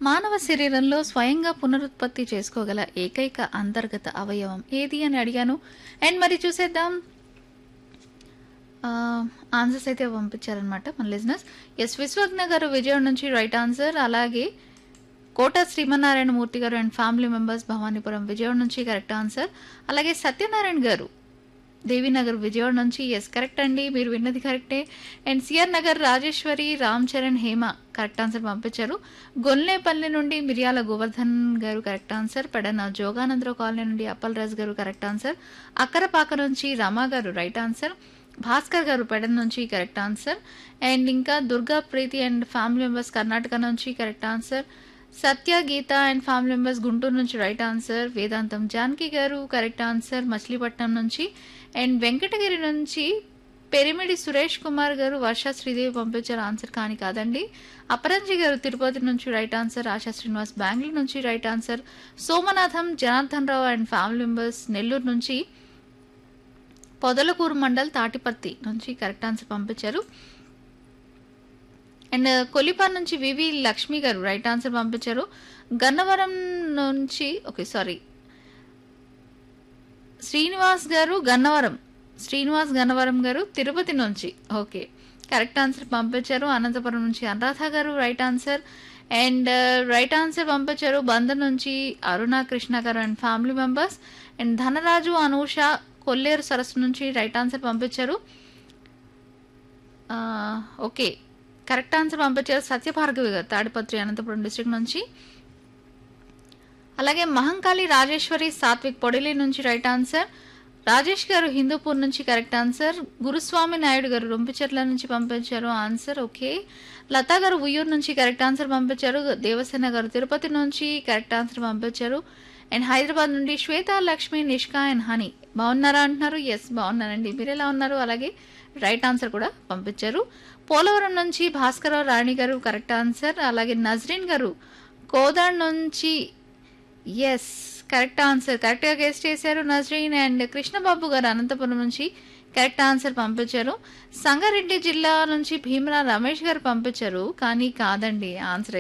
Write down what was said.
మానవ శరీరంలో స్వయంగా పునరుత్పత్తి చేసుకోగల ఏకైక అంతర్గత అవయవం ఏది అని అడిగాను అండ్ మరి చూసేద్దాం ఆన్సర్స్ అయితే పంపించారనమాట మన లిజినెస్ ఎస్ విశ్వజ్ఞ గారు విజయవాడ నుంచి రైట్ ఆన్సర్ అలాగే కోట Srimannarayana Murthy garu and family members Bhavanipuram Vijayawada నుంచి కరెక్ట్ ఆన్సర్ అలాగే సత్యనారాయణ గారు దేవీనగర్ విజయవాడ నుంచి ఎస్ కరెక్ట్ అండి మీరు విన్నది కరెక్టే and CR Nagar Rajeshwari Ram Charan Hema correct answer పంపించారు గొల్లేపల్లి నుండి Miriyala Govardhan garu correct answer Pedana Joganandarao colony నుండి అప్పల్ రాజ్ గారు కరెక్ట్ ఆన్సర్ అక్కరపాక నుంచి రమా గారు రైట్ ఆన్సర్ భాస్కర్ గారు పెడన్ నుంచి కరెక్ట్ ఆన్సర్ అండ్ ఇంకా Durga Preethi and family members Karnataka నుంచి correct answer Satya Geetha and family members Guntur నుంచి రైట్ ఆన్సర్ వేదాంతం జానకి గారు కరెక్ట్ ఆన్సర్ మచిలీపట్నం నుంచి అండ్ వెంకటగిరి నుంచి పెరిమిడి సురేష్ కుమార్ గారు వర్ష శ్రీదేవి పంపించారు ఆన్సర్ కానీ కాదండి అపరంజి గారు తిరుపతి నుంచి రైట్ ఆన్సర్ ఆశా శ్రీనివాస్ బెంగళూరు నుంచి right answer Somanatham Janardhan Rao and family members Nellore నుంచి పొదలకూరు మండల్ తాటిపత్తి నుంచి కరెక్ట్ ఆన్సర్ పంపించారు అండ్ కొలిపార్ నుంచి వివి లక్ష్మి గారు రైట్ ఆన్సర్ పంపించారు గన్నవరం నుంచి ఓకే సారీ శ్రీనివాస్ గారు గన్నవరం శ్రీనివాస్ గన్నవరం గారు తిరుపతి నుంచి ఓకే కరెక్ట్ ఆన్సర్ పంపించారు అనంతపురం నుంచి Anuradha garu right answer and right answer పంపించారు బందర్ నుంచి Aruna Krishna garu and family members and Dhanaraju Anusha Kolleru సరస్సు నుంచి రైట్ ఆన్సర్ పంపించారు ఆ, ఓకే కరెక్ట్ ఆన్సర్ పంపించారు సత్యభార్గవి గారు తాడిపత్రి అనంతపురం డిస్ట్రిక్ట్ నుంచి అలాగే మహంకాళి రాజేశ్వరి సాత్విక్ పొడిలి నుంచి రైట్ ఆన్సర్ రాజేష్ గారు హిందూపూర్ నుంచి కరెక్ట్ ఆన్సర్ గురుస్వామి నాయుడు గారు రొంపిచెట్ల నుంచి పంపించారు ఆన్సర్ ఓకే లతా గారు ఉయ్యూరు నుంచి కరెక్ట్ ఆన్సర్ పంపించారు దేవసేన గారు తిరుపతి నుంచి కరెక్ట్ ఆన్సర్ పంపించారు అండ్ హైదరాబాద్ నుండి శ్వేత లక్ష్మి నిష్కా అండ్ హనీ బాగున్నారా అంటున్నారు ఎస్ బాగున్నానండి మీరు ఎలా ఉన్నారు అలాగే రైట్ ఆన్సర్ కూడా పంపించారు పోలవరం నుంచి భాస్కరరావు రాణి గారు కరెక్ట్ ఆన్సర్ అలాగే నజరీన్ గారు కోదాడ్ నుంచి ఎస్ కరెక్ట్ ఆన్సర్ కరెక్ట్గా గెస్ట్ చేశారు నజరీన్ అండ్ కృష్ణబాబు గారు అనంతపురం నుంచి కరెక్ట్ ఆన్సర్ పంపించారు సంగారెడ్డి జిల్లా నుంచి భీమరా రమేష్ గారు పంపించారు కానీ కాదండి ఆన్సర్